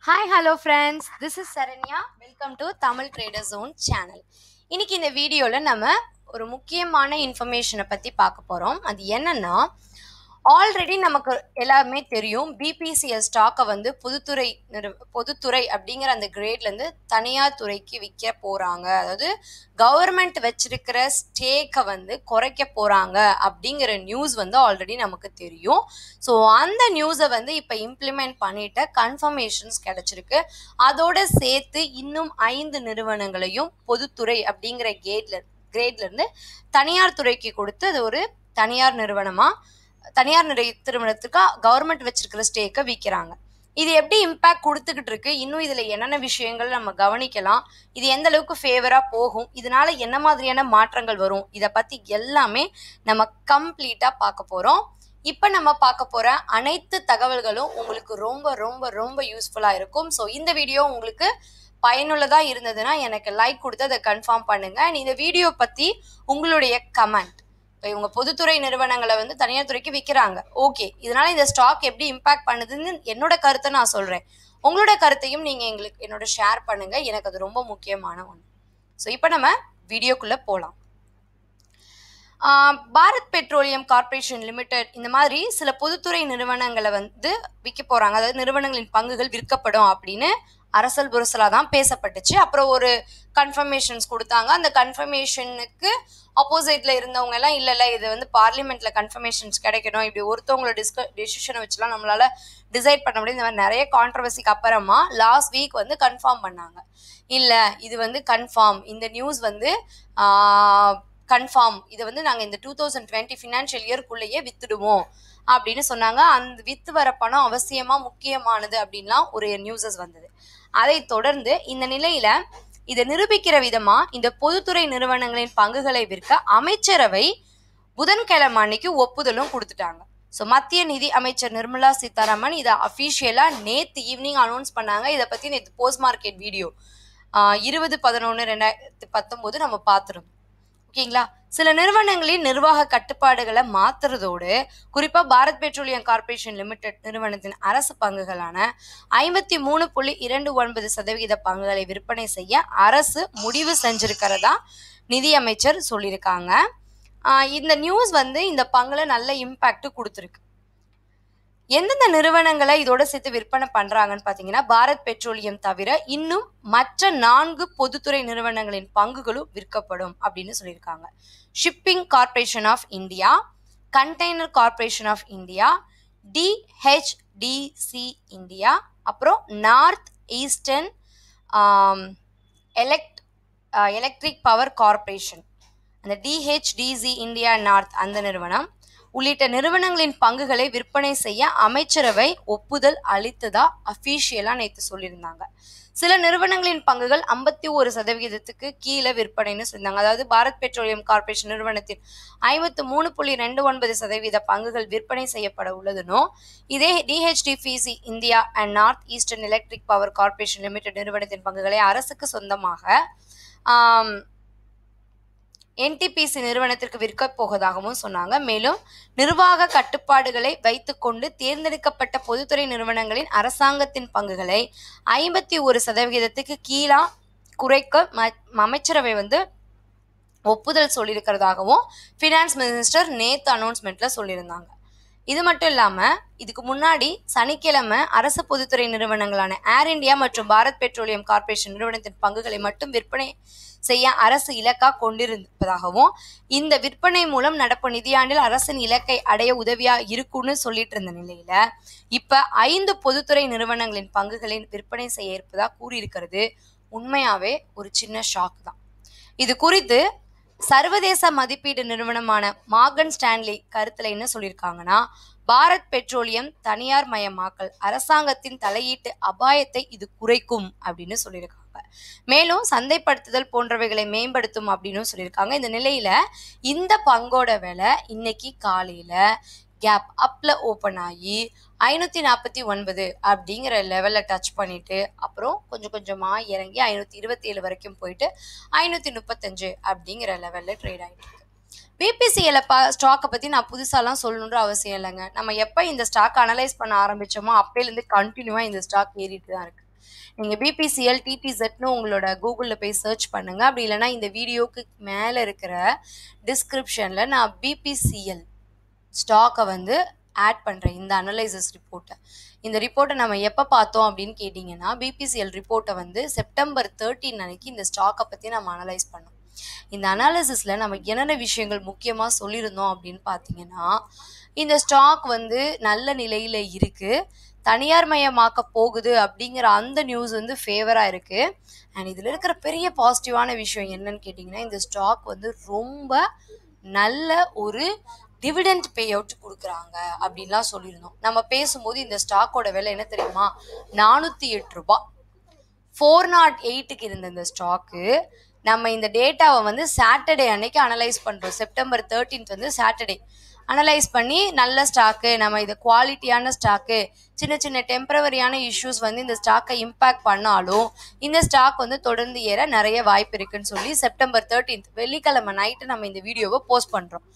hi hello friends this is Saranya welcome to Tamil trader zone channel இன்னைக்கு இந்த வீடியோவில் நம்ம ஒரு முக்கியமான இன்ஃபர்மேஷனை பற்றி பார்க்க போகிறோம் அது என்னன்னா ஆல்ரெடி நமக்கு எல்லாமே தெரியும் பிபிசிஎல் ஸ்டாக்கை வந்து பொதுத்துறை நிறு பொதுத்துறை அப்படிங்கிற அந்த கிரேட்லேருந்து தனியார் துறைக்கு விற்க போகிறாங்க அதாவது கவர்மெண்ட் வச்சிருக்கிற ஸ்டேக்கை வந்து குறைக்க போகிறாங்க அப்படிங்கிற நியூஸ் வந்து ஆல்ரெடி நமக்கு தெரியும் ஸோ அந்த நியூஸை வந்து இப்போ இம்ப்ளிமெண்ட் பண்ணிட்ட கன்ஃபர்மேஷன்ஸ் கிடைச்சிருக்கு அதோட சேர்த்து இன்னும் ஐந்து நிறுவனங்களையும் பொதுத்துறை அப்படிங்கிற கேட்ல கிரேட்லேருந்து தனியார் துறைக்கு கொடுத்து அது ஒரு தனியார் நிறுவனமாக தனியார் நிறை நிறுவனத்துக்கு கவர்மெண்ட் வச்சிருக்கிற ஸ்டேக்கை விற்கிறாங்க இது எப்படி இம்பேக்ட் கொடுத்துக்கிட்டு இருக்கு இன்னும் இதுல என்னென்ன விஷயங்கள் நம்ம கவனிக்கலாம் இது எந்த அளவுக்கு ஃபேவரா போகும் இதனால என்ன மாதிரியான மாற்றங்கள் வரும் இதை பத்தி எல்லாமே நம்ம கம்ப்ளீட்டா பார்க்க போறோம் இப்போ நம்ம பார்க்க போற அனைத்து தகவல்களும் உங்களுக்கு ரொம்ப ரொம்ப ரொம்ப யூஸ்ஃபுல்லா இருக்கும் ஸோ இந்த வீடியோ உங்களுக்கு பயனுள்ளதா இருந்ததுன்னா எனக்கு லைக் கொடுத்து அதை கன்ஃபார்ம் பண்ணுங்க And இந்த வீடியோ பத்தி உங்களுடைய கமெண்ட் இப்போ இவங்க பொதுத்துறை நிறுவனங்களை வந்து தனியார் துறைக்கு விற்கிறாங்க ஓகே இதனால இந்த ஸ்டாக் எப்படி இம்பாக்ட் பண்ணுதுன்னு என்னோட கருத்தை நான் சொல்றேன் உங்களோட கருத்தையும் நீங்க எங்களுக்கு என்னோட ஷேர் பண்ணுங்க எனக்கு அது ரொம்ப முக்கியமான ஒன்று ஸோ இப்போ நம்ம வீடியோக்குள்ள போகலாம் ah Bharat petroleum corporation limited இந்த மாதிரி சில பொதுத்துறை நிறுவனங்களை வந்து விற்க போறாங்க அதாவது நிறுவனங்களின் பங்குகள் விற்கப்படும் அப்படின்னு அரசல் புரசலா தான் பேசப்பட்டுச்சு அப்புறம் ஒரு கன்ஃபர்மேஷன்ஸ் கொடுத்தாங்க அந்த கன்ஃபர்மேஷனுக்கு ஆப்போசிட்ல இருந்தவங்க எல்லாம் இல்ல இல்ல இது வந்து பார்லிமெண்ட்ல கன்ஃபர்மேஷன்ஸ் கிடைக்கணும் இப்படி ஒருத்தவங்களோட டிஸ்க டெசிஷனை வச்சுலாம் நம்மளால டிசைட் பண்ண முடியும் இந்த மாதிரி நிறைய கான்ட்ரவர்சிக்கு அப்புறமா லாஸ்ட் வீக் வந்து கன்ஃபார்ம் பண்ணாங்க இல்ல இது வந்து கன்ஃபார்ம் இந்த நியூஸ் வந்து கன்ஃபார்ம் இதை வந்து நாங்கள் இந்த டூ தௌசண்ட் டுவெண்ட்டி ஃபினான்ஷியல் இயர்க்குள்ளேயே வித்துடுவோம் அப்படின்னு சொன்னாங்க அந்த வித்து வர பணம் அவசியமா முக்கியமானது அப்படின்லாம் ஒரு நியூஸஸ் வந்தது அதை தொடர்ந்து இந்த நிலையில இதை நிரூபிக்கிற விதமா இந்த பொதுத்துறை நிறுவனங்களின் பங்குகளை விற்க அமைச்சரவை புதன்கிழமை அன்னைக்கு ஒப்புதலும் கொடுத்துட்டாங்க ஸோ மத்திய நிதி அமைச்சர் நிர்மலா சீதாராமன் இதை அஃபிஷியலாக நேற்று ஈவினிங் அனௌன்ஸ் பண்ணாங்க இதை பற்றி நேற்று போஸ்ட் மார்க்கெட் வீடியோ இருபது பதினொன்று ரெண்டாயிரத்தி பத்தொம்போது நம்ம பார்த்துருந்தோம் ஓகேங்களா சில நிறுவனங்களின் நிர்வாக கட்டுப்பாடுகளை மாத்துறதோடு குறிப்பா பாரத் பெட்ரோலியம் கார்ப்பரேஷன் லிமிடெட் நிறுவனத்தின் அரசு பங்குகளான ஐம்பத்தி மூணு புள்ளி இரண்டு ஒன்பது சதவிகித பங்குகளை விற்பனை செய்ய அரசு முடிவு செஞ்சிருக்கிறதா நிதியமைச்சர் சொல்லியிருக்காங்க ஆஹ் இந்த நியூஸ் வந்து இந்த பங்குல நல்ல இம்பாக்ட் கொடுத்துருக்கு எந்தெந்த நிறுவனங்களை இதோட சேர்த்து விற்பனை பண்றாங்கன்னு பாத்தீங்கன்னா பாரத் பெட்ரோலியம் தவிர இன்னும் மற்ற நான்கு பொதுத்துறை நிறுவனங்களின் பங்குகளும் விற்கப்படும் அப்படின்னு சொல்லியிருக்காங்க shipping corporation of India container corporation of India THDC India அப்புறம் north eastern elect electric power corporation அந்த டிஹெச்டிசி இந்தியா நார்த் அந்த நிறுவனம் உள்ளிட்ட நிறுவனங்களின் பங்குகளை விற்பனை செய்ய அமைச்சரவை ஒப்புதல் அளித்ததா அஃபீஷியலா நேற்று சொல்லியிருந்தாங்க சில நிறுவனங்களின் பங்குகள் ஐம்பத்தி ஒரு சதவிகிதத்துக்கு கீழே விற்பனைன்னு சொல்லியிருந்தாங்க அதாவது பாரத் பெட்ரோலியம் கார்ப்பரேஷன் நிறுவனத்தின் ஐம்பத்து மூணு புள்ளி ரெண்டு ஒன்பது சதவீத பங்குகள் விற்பனை செய்யப்பட உள்ளதுனோ இதே THDPC India and north eastern electric power corporation limited நிறுவனத்தின் பங்குகளை அரசுக்கு சொந்தமாக ஆம், என்டிபிசி நிறுவனத்திற்கு விற்க போவதாகவும் சொன்னாங்க மேலும் நிர்வாக கட்டுப்பாடுகளை வைத்துக்கொண்டு தேர்ந்தெடுக்கப்பட்ட பொதுத்துறை நிறுவனங்களின் அரசாங்கத்தின் பங்குகளை ஐம்பத்தி ஒரு சதவிகிதத்துக்கு கீழா குறைக்க ம- அமைச்சரவை வந்து ஒப்புதல் சொல்லியிருக்கிறதாகவும் ஃபினான்ஸ் மினிஸ்டர் நேத்து அனௌன்ஸ்மெண்ட்ல சொல்லியிருந்தாங்க இது மட்டும் இல்லாம இதுக்கு முன்னாடி சனிக்கிழமை அரசு பொதுத்துறை நிறுவனங்களான ஏர் இந்தியா மற்றும் பாரத் பெட்ரோலியம் கார்ப்பரேஷன் நிறுவனத்தின் பங்குகளை மட்டும் விற்பனை செய்ய அரசு இலக்கா கொண்டிருப்பதாகவும் இந்த விற்பனை மூலம் நடப்பு நிதியாண்டில் அரசின் இலக்கை அடைய உதவியா இருக்கும்னு சொல்லிட்டு இருந்த நிலையில இப்ப ஐந்து பொதுத்துறை நிறுவனங்களின் பங்குகளை விற்பனை செய்ய இருப்பதா கூறியிருக்கிறது உண்மையாவே ஒரு சின்ன ஷாக் தான் இது குறித்து சர்வதேச மதிப்பீடு நிறுவனமான மார்கன் ஸ்டான்லி கருத்துல என்ன சொல்லியிருக்காங்கன்னா பாரத் பெட்ரோலியம் தனியார் மயமாக்கல் அரசாங்கத்தின் தலையீட்டு அபாயத்தை இது குறைக்கும் அப்படின்னு சொல்லியிருக்காங்க மேலும் சந்தைப்படுத்துதல் போன்றவைகளை மேம்படுத்தும் அப்படின்னு சொல்லியிருக்காங்க இந்த நிலையில இந்த பங்கோட விலை இன்னைக்கு காலையில கேப் அப்ல ஓபன் ஆகி ஐநூத்தி நாற்பத்தி ஒன்பது அப்படிங்கிற லெவல்ல டச் பண்ணிட்டு அப்புறம் கொஞ்சம் கொஞ்சமா இறங்கி ஐநூத்தி இருபத்தி ஏழு வரைக்கும் போயிட்டு ஐநூத்தி முப்பத்தஞ்சு அப்படிங்கிற லெவல்ல ட்ரேட் ஆயிட்டு இருக்கு பிபிசிஎல் பா ஸ்டாக்கை பற்றி நான் புதுசாலாம் சொல்லணுன்ற அவசியம் இல்லைங்க நம்ம எப்போ இந்த ஸ்டாக் அனலைஸ் பண்ண ஆரம்பிச்சோமோ அப்பையிலேருந்து கண்டினியூவாக இந்த ஸ்டாக் ஏறிட்டு தான் இருக்கு நீங்கள் பிபிசிஎல் டிடிசெட்னு உங்களோட கூகுளில் போய் சர்ச் பண்ணுங்க அப்படி இல்லைன்னா இந்த வீடியோக்கு மேலே இருக்கிற டிஸ்கிரிப்ஷனில் நான் பிபிசிஎல் ஸ்டாக்கை வந்து ஆட் பண்ணுறேன் இந்த அனலைசஸ் ரிப்போர்ட்டை இந்த ரிப்போர்ட்டை நம்ம எப்போ பார்த்தோம் அப்படின்னு கேட்டிங்கன்னா பிபிசிஎல் ரிப்போர்ட்டை வந்து செப்டம்பர் தேர்ட்டின் அன்னைக்கு இந்த ஸ்டாக்கை பற்றி நம்ம அனலைஸ் பண்ணோம் இந்த அனாலிசிஸில் நம்ம என்னென்ன விஷயங்கள் முக்கியமாக சொல்லியிருந்தோம் அப்படின்னு பார்த்தீங்கன்னா இந்த ஸ்டாக் வந்து நல்ல நிலையில் இருக்குது தனியார் மயமாக்க போகுது அப்படிங்கிற அந்த நியூஸ் வந்து ஃபேவராக இருக்குது அண்ட் இதில் இருக்கிற பெரிய பாசிட்டிவான விஷயம் என்னன்னு கேட்டிங்கன்னா இந்த ஸ்டாக் வந்து ரொம்ப நல்ல ஒரு டிவிடெண்ட் பே அவுட் கொடுக்குறாங்க அப்படின்லாம் சொல்லியிருந்தோம் நம்ம பேசும்போது இந்த ஸ்டாக்கோட விலை என்ன தெரியுமா நானூற்றி எட்டு ரூபாய் ஃபோர் நாட் எயிட்டுக்கு இருந்த இந்த ஸ்டாக்கு நம்ம இந்த டேட்டாவை வந்து சாட்டர்டே அன்னைக்கு அனலைஸ் பண்ணுறோம் செப்டம்பர் தேர்ட்டீன்த் வந்து சாட்டர்டே அனலைஸ் பண்ணி நல்ல ஸ்டாக்கு நம்ம இது குவாலிட்டியான ஸ்டாக்கு சின்ன சின்ன டெம்பரவரியான இஷ்யூஸ் வந்து இந்த ஸ்டாக்கை இம்பேக்ட் பண்ணாலும் இந்த ஸ்டாக் வந்து தொடர்ந்து ஏற நிறைய வாய்ப்பு இருக்குன்னு சொல்லி செப்டம்பர் தேர்ட்டீன்த் வெள்ளிக்கிழமை நைட்டு நம்ம இந்த வீடியோவை போஸ்ட் பண்ணுறோம்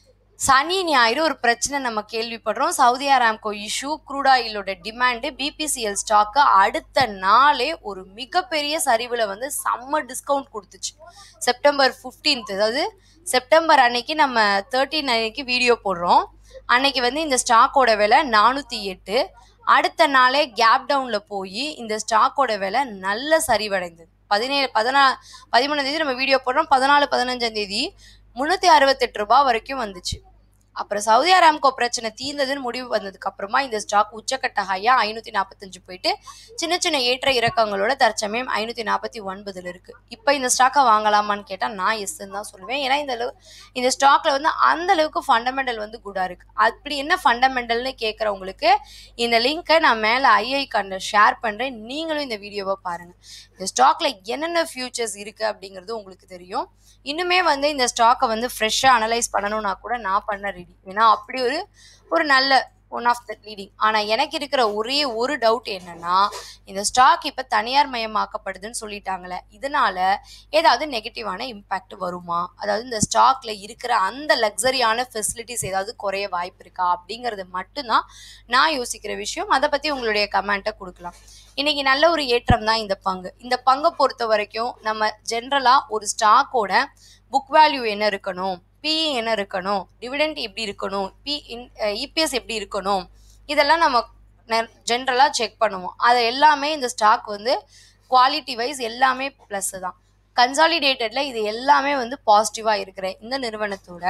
சனி ஞாயிறு ஒரு பிரச்சனை நம்ம கேள்விப்படுறோம் சவுதி அராம்கோ இஷ்யூ க்ரூட் ஆயிலோட டிமாண்டு பிபிசிஎல் ஸ்டாக்கு அடுத்த நாளே ஒரு மிகப்பெரிய சரிவில் வந்து செம்ம டிஸ்கவுண்ட் கொடுத்துச்சு செப்டம்பர் ஃபிஃப்டீன்த் அதாவது செப்டம்பர் அன்னைக்கு நம்ம தேர்ட்டீன் அன்னைக்கு வீடியோ போடுறோம் அன்னைக்கு வந்து இந்த ஸ்டாக்கோட விலை நானூற்றி எட்டு அடுத்த நாளே கேப் டவுனில் போய் இந்த ஸ்டாக்கோட விலை நல்ல சரிவடைந்தது பதினேழு பதினா பதிமூணாம் தேதி நம்ம வீடியோ போடுறோம் பதினாலு பதினஞ்சாம் தேதி முந்நூற்றி அறுபத்தெட்டு ரூபாய் வரைக்கும் வந்துச்சு அப்புறம் சவுதி அராம்கோ பிரச்சனை தீர்ந்ததுன்னு முடிவு வந்ததுக்கு அப்புறமா இந்த ஸ்டாக் உச்சக்கட்ட ஹையா ஐநூற்றி நாற்பத்தஞ்சு போயிட்டு சின்ன சின்ன ஏற்ற இறக்கங்களோட தற்சமயம் ஐநூற்றி நாற்பத்தி ஒன்பதுல இருக்கு இப்போ இந்த ஸ்டாக்கை வாங்கலாமான்னு கேட்டால் நான் எஸ்ன்னு தான் சொல்லுவேன் ஏன்னா இந்த அளவு இந்த ஸ்டாக்ல வந்து அந்த அளவுக்கு ஃபண்டமெண்டல் வந்து குடா இருக்கு அப்படி என்ன ஃபண்டமெண்டல்னு கேட்குறவங்களுக்கு இந்த லிங்கை நான் மேலே ஐஐ கண்ட ஷேர் பண்ணுறேன் நீங்களும் இந்த வீடியோவை பாருங்க இந்த ஸ்டாக்ல என்னென்ன ஃபியூச்சர்ஸ் இருக்கு அப்படிங்கிறது உங்களுக்கு தெரியும் இன்னுமே வந்து இந்த ஸ்டாக்கை வந்து ஃப்ரெஷ்ஷாக அனலைஸ் பண்ணணும்னா கூட நான் பண்ண ரெடி ஏன்னா அப்படி ஒரு ஒரு நல்ல ஒன் ஆஃப் த லீடிங் ஆனால் எனக்கு இருக்கிற ஒரே ஒரு டவுட் என்னன்னா இந்த ஸ்டாக் இப்போ தனியார் மயமாக்கப்படுதுன்னு சொல்லிட்டாங்களே இதனால ஏதாவது நெகட்டிவான இம்பேக்ட் வருமா அதாவது இந்த ஸ்டாக்ல இருக்கிற அந்த லக்ஸரியான ஃபெசிலிட்டிஸ் ஏதாவது குறைய வாய்ப்பு இருக்கா அப்படிங்கிறது மட்டும்தான் நான் யோசிக்கிற விஷயம் அதை பற்றி உங்களுடைய கமெண்ட்டை கொடுக்கலாம் இன்னைக்கு நல்ல ஒரு ஏற்றம் தான் இந்த பங்கு இந்த பங்கை பொறுத்த வரைக்கும் நம்ம ஜென்ரலாக ஒரு ஸ்டாக்கோட புக் வேல்யூ என்ன இருக்கணும் பிஇ என்ன இருக்கணும் டிவிடெண்ட் எப்படி இருக்கணும் பி இபிஎஸ் எப்படி இருக்கணும் இதெல்லாம் நம்ம ஜென்ரலாக செக் பண்ணுவோம் அதை எல்லாமே இந்த ஸ்டாக் வந்து குவாலிட்டி வைஸ் எல்லாமே ப்ளஸ் தான் கன்சாலிடேட்டட்ல இது எல்லாமே வந்து பாசிட்டிவாக இருக்கிற இந்த நிறுவனத்தோட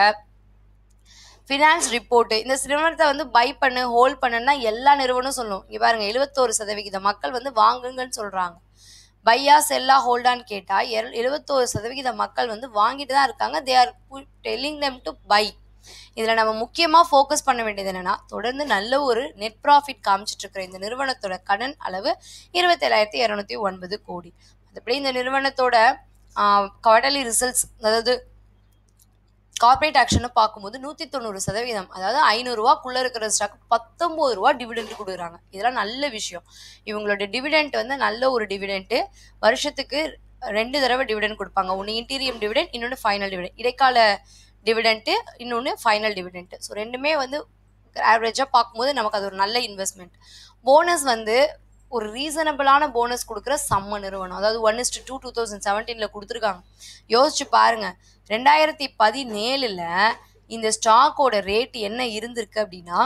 ஃபினான்ஸ் ரிப்போர்ட்டு இந்த நிறுவனத்தை வந்து பை பண்ணு ஹோல்ட் பண்ணுன்னா எல்லா நிறுவனம் சொல்லும் இங்கே பாருங்க எழுபத்தோரு சதவிகித மக்கள் வந்து வாங்குங்கன்னு சொல்கிறாங்க பையா செல்லா ஹோல்டான்னு கேட்டால் எல் எழுபத்தோரு சதவிகித மக்கள் வந்து வாங்கிட்டு தான் இருக்காங்க they are telling them to buy இதில் நம்ம முக்கியமாக ஃபோக்கஸ் பண்ண வேண்டியது என்னென்னா தொடர்ந்து நல்ல ஒரு நெட் ப்ராஃபிட் காமிச்சிட்டு இருக்கிற இந்த நிறுவனத்தோட கடன் அளவு இருபத்தேழாயிரத்தி இரநூத்தி ஒன்பது கோடி மற்றபடி இந்த நிறுவனத்தோட குவார்டர்லி ரிசல்ட்ஸ் அதாவது கார்பரேட் ஆக்ஷனை பார்க்கும்போது நூற்றி தொண்ணூறு சதவீதம் அதாவது ஐநூறுரூவாக்குள்ளே இருக்கிற ஸ்டாக் பத்தொம்போது ரூபா டிவிடெண்ட் கொடுக்குறாங்க இதெல்லாம் நல்ல விஷயம் இவங்களோட டிவிடெண்ட் வந்து நல்ல ஒரு டிவிடெண்ட்டு வருஷத்துக்கு ரெண்டு தடவை டிவிடெண்ட் கொடுப்பாங்க ஒன்று இன்டீரியம் டிவிடெண்ட் இன்னொன்று ஃபைனல் டிவிடெண்ட் இடைக்கால டிவிடெண்ட்டு இன்னொன்று ஃபைனல் டிவிடெண்ட்டு ஸோ ரெண்டுமே வந்து ஆவரேஜாக பார்க்கும்போது நமக்கு அது ஒரு நல்ல இன்வெஸ்ட்மெண்ட் போனஸ் வந்து ஒரு ரீசனபிளான போனஸ் கொடுக்குற செம்ம நிறுவனம் அதாவது one is to two two thousand செவன்டீனில் கொடுத்துருக்காங்க யோசிச்சு பாருங்க ரெண்டாயிரத்தி பதினேழில் இந்த ஸ்டாக்கோட ரேட் என்ன இருந்திருக்கு அப்படின்னா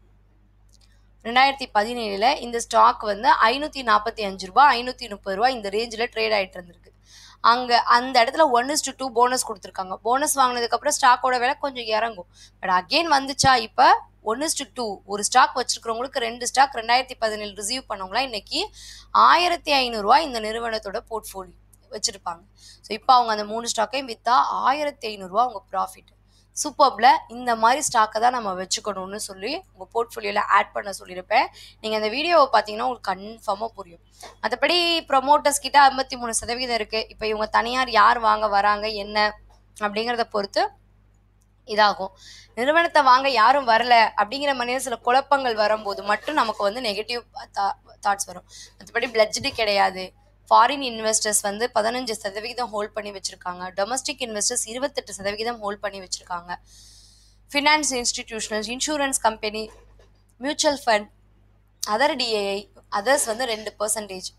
ரெண்டாயிரத்தி பதினேழில் இந்த ஸ்டாக் வந்து ஐநூற்றி நாற்பத்தி அஞ்சு ரூபா ஐநூற்றி முப்பது ரூபா இந்த ரேஞ்சில் ட்ரேட் ஆகிட்டு இருந்திருக்கு அங்கே அந்த இடத்துல one is to two bonus கொடுத்துருக்காங்க போனஸ் வாங்கினதுக்கப்புறம் ஸ்டாக்கோட விலை கொஞ்சம் இறங்கும் பட் அகெயின் வந்துச்சா இப்போ ஒன் இஸ் டு டூ ஒரு ஸ்டாக் வச்சிருக்கிறவங்களுக்கு ரெண்டு ஸ்டாக் ரெண்டாயிரத்தி பதினேழு ரிசீவ் பண்ணவங்களாம் இன்னைக்கு ஆயிரத்தி ஐநூறுரூவா இந்த நிறுவனத்தோட போர்ட்ஃபோலியோ வச்சுருப்பாங்க ஸோ இப்போ அவங்க அந்த மூணு ஸ்டாக்கையும் விற்றா ஆயிரத்தி ஐநூறுரூவா அவங்க ப்ராஃபிட் சூப்பர்பில் இந்த மாதிரி ஸ்டாக்கை தான் நம்ம வச்சுக்கணும்னு சொல்லி உங்கள் போர்ட்ஃபோலியோவில் ஆட் பண்ண சொல்லியிருப்பேன் நீங்கள் அந்த வீடியோவை பார்த்தீங்கன்னா உங்களுக்கு கன்ஃபார்மாக புரியும் மற்றபடி ப்ரொமோட்டர்ஸ் கிட்ட ஐம்பத்தி மூணு சதவீதம் இருக்குது இப்போ இவங்க தனியார் யார் வாங்க வராங்க என்ன அப்படிங்கிறத பொறுத்து இதாகும் நிறுவனத்தை வாங்க யாரும் வரல அப்படிங்கிற மாதிரியான சில குழப்பங்கள் வரும்போது மட்டும் நமக்கு வந்து நெகட்டிவ் தாட்ஸ் வரும் மற்றபடி பிளட்ஜடு கிடையாது ஃபாரின் இன்வெஸ்டர்ஸ் வந்து பதினஞ்சு சதவிகிதம் ஹோல்ட் பண்ணி வச்சுருக்காங்க டொமஸ்டிக் இன்வெஸ்டர்ஸ் இருபத்தெட்டு சதவிகிதம் ஹோல்ட் பண்ணி வச்சுருக்காங்க finance institutionals insurance company mutual fund other DAI others வந்து ரெண்டு பர்சன்டேஜ்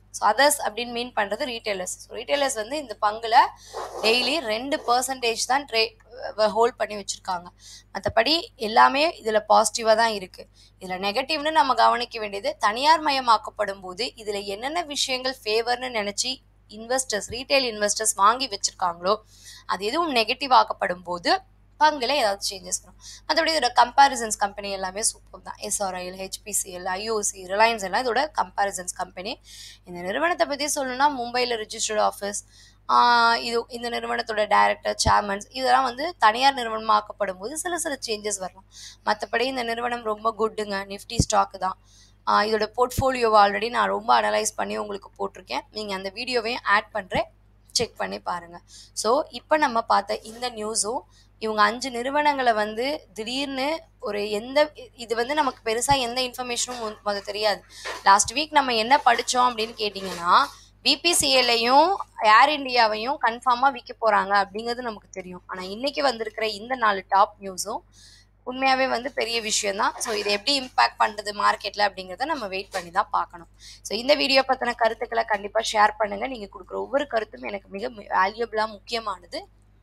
ஸோ அதர்ஸ் அப்படின்னு மீன் பண்ணுறது ரீட்டைலர்ஸ் ஸோ ரீட்டைலர்ஸ் வந்து இந்த பங்குல டெய்லி ரெண்டு பர்சன்டேஜ் தான் ட்ரே ஹோல்ட் பண்ணி வச்சுருக்காங்க மற்றபடி எல்லாமே இதில் பாசிட்டிவாக தான் இருக்குது இதில் நெகட்டிவ்னு நம்ம கவனிக்க வேண்டியது தனியார் மயமாக்கப்படும் போது இதில் என்னென்ன விஷயங்கள் ஃபேவர்னு நினச்சி இன்வெஸ்டர்ஸ் ரீட்டைல் இன்வெஸ்டர்ஸ் வாங்கி வச்சுருக்காங்களோ அது எதுவும் நெகட்டிவ் ஆக்கப்படும் போது பங்குல ஏதாவது சேஞ்சஸ் வரும் மற்றபடி இதோட கம்பேரிசன்ஸ் கம்பெனி எல்லாமே சூப்பர் தான் எஸ்ஆர்ஐஎல் ஹெச்பிசிஎல் ஐஓசி ரிலையன்ஸ் எல்லாம் இதோட கம்பேரிசன்ஸ் கம்பெனி இந்த நிறுவனத்தை பற்றி சொல்லணும்னா மும்பையில் ரிஜிஸ்டர்ட் ஆஃபீஸ் இது இந்த நிறுவனத்தோட டைரக்டர் சேர்மன்ஸ் இதெல்லாம் வந்து தனியார் நிறுவனமாக்கப்படும் போது சில சில சேஞ்சஸ் வரலாம் மற்றபடி இந்த நிறுவனம் ரொம்ப குட்டுங்க நிஃப்டி ஸ்டாக்கு தான் ஆஹ் இதோட போர்ட்ஃபோலியோவை ஆல்ரெடி நான் ரொம்ப அனலைஸ் பண்ணி உங்களுக்கு போட்டிருக்கேன் நீங்கள் அந்த வீடியோவையும் ஆட் பண்ணுறேன் செக் பண்ணி பாருங்கள் ஸோ இப்போ நம்ம பார்த்த இந்த நியூஸும் இவங்க அஞ்சு நிறுவனங்களை வந்து திடீர்னு ஒரு எந்த இது வந்து நமக்கு பெருசாக எந்த இன்ஃபர்மேஷனும் முதல்ல தெரியாது லாஸ்ட் வீக் நம்ம என்ன படித்தோம் அப்படின்னு கேட்டிங்கன்னா பிபிசிஎல்லையும் ஏர் இந்தியாவையும் கன்ஃபார்மாக விற்க போகிறாங்க அப்படிங்கிறது நமக்கு தெரியும் ஆனால் இன்னைக்கு வந்திருக்கிற இந்த நாலு டாப் நியூஸும் உண்மையாகவே வந்து பெரிய விஷயம் தான் ஸோ இது எப்படி இம்பாக்ட் பண்ணுறது மார்க்கெட்டில் அப்படிங்கிறத நம்ம வெயிட் பண்ணி தான் பார்க்கணும் ஸோ இந்த வீடியோ பற்றின கருத்துக்களை கண்டிப்பாக ஷேர் பண்ணுங்கள் நீங்கள் கொடுக்குற ஒவ்வொரு கருத்தும் எனக்கு மிக வேல்யூபிளாக முக்கியமானது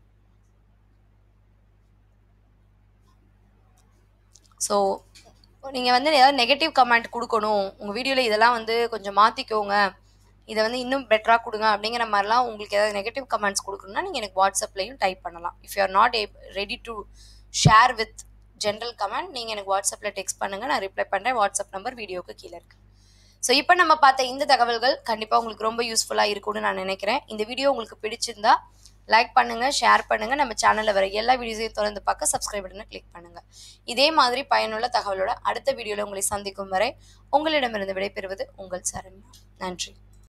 ஸோ நீங்கள் வந்து ஏதாவது நெகட்டிவ் கமெண்ட் கொடுக்கணும் உங்கள் வீடியோவில் இதெல்லாம் வந்து கொஞ்சம் மாற்றிக்கோங்க இதை வந்து இன்னும் பெட்டராக கொடுங்க அப்படிங்கிற மாதிரிலாம் உங்களுக்கு ஏதாவது நெகட்டிவ் கமெண்ட்ஸ் கொடுக்கணும்னா நீங்கள் எனக்கு வாட்ஸ்அப்லையும் டைப் பண்ணலாம் if you are not ready to share with general comment நீங்கள் எனக்கு வாட்ஸ்அப்பில் டெக்ஸ்ட் பண்ணுங்கள் நான் ரிப்ளை பண்ணுறேன் வாட்ஸ்அப் நம்பர் வீடியோக்கு கீழே இருக்குது ஸோ இப்போ நம்ம பார்த்த இந்த தகவல்கள் கண்டிப்பாக உங்களுக்கு ரொம்ப யூஸ்ஃபுல்லாக இருக்கும்னு நான் நினைக்கிறேன் இந்த வீடியோ உங்களுக்கு பிடிச்சிருந்தா லைக் பண்ணுங்கள் ஷேர் பண்ணுங்கள் நம்ம சேனலில் வர எல்லா வீடியோஸையும் தொடர்ந்து பார்க்க சப்ஸ்கிரைப் பட்டனை கிளிக் பண்ணுங்கள் இதே மாதிரி பயனுள்ள தகவலோட அடுத்த வீடியோவில் உங்களை சந்திக்கும் வரை உங்களிடமிருந்து விடைபெறுவது உங்கள் சரண்யா நன்றி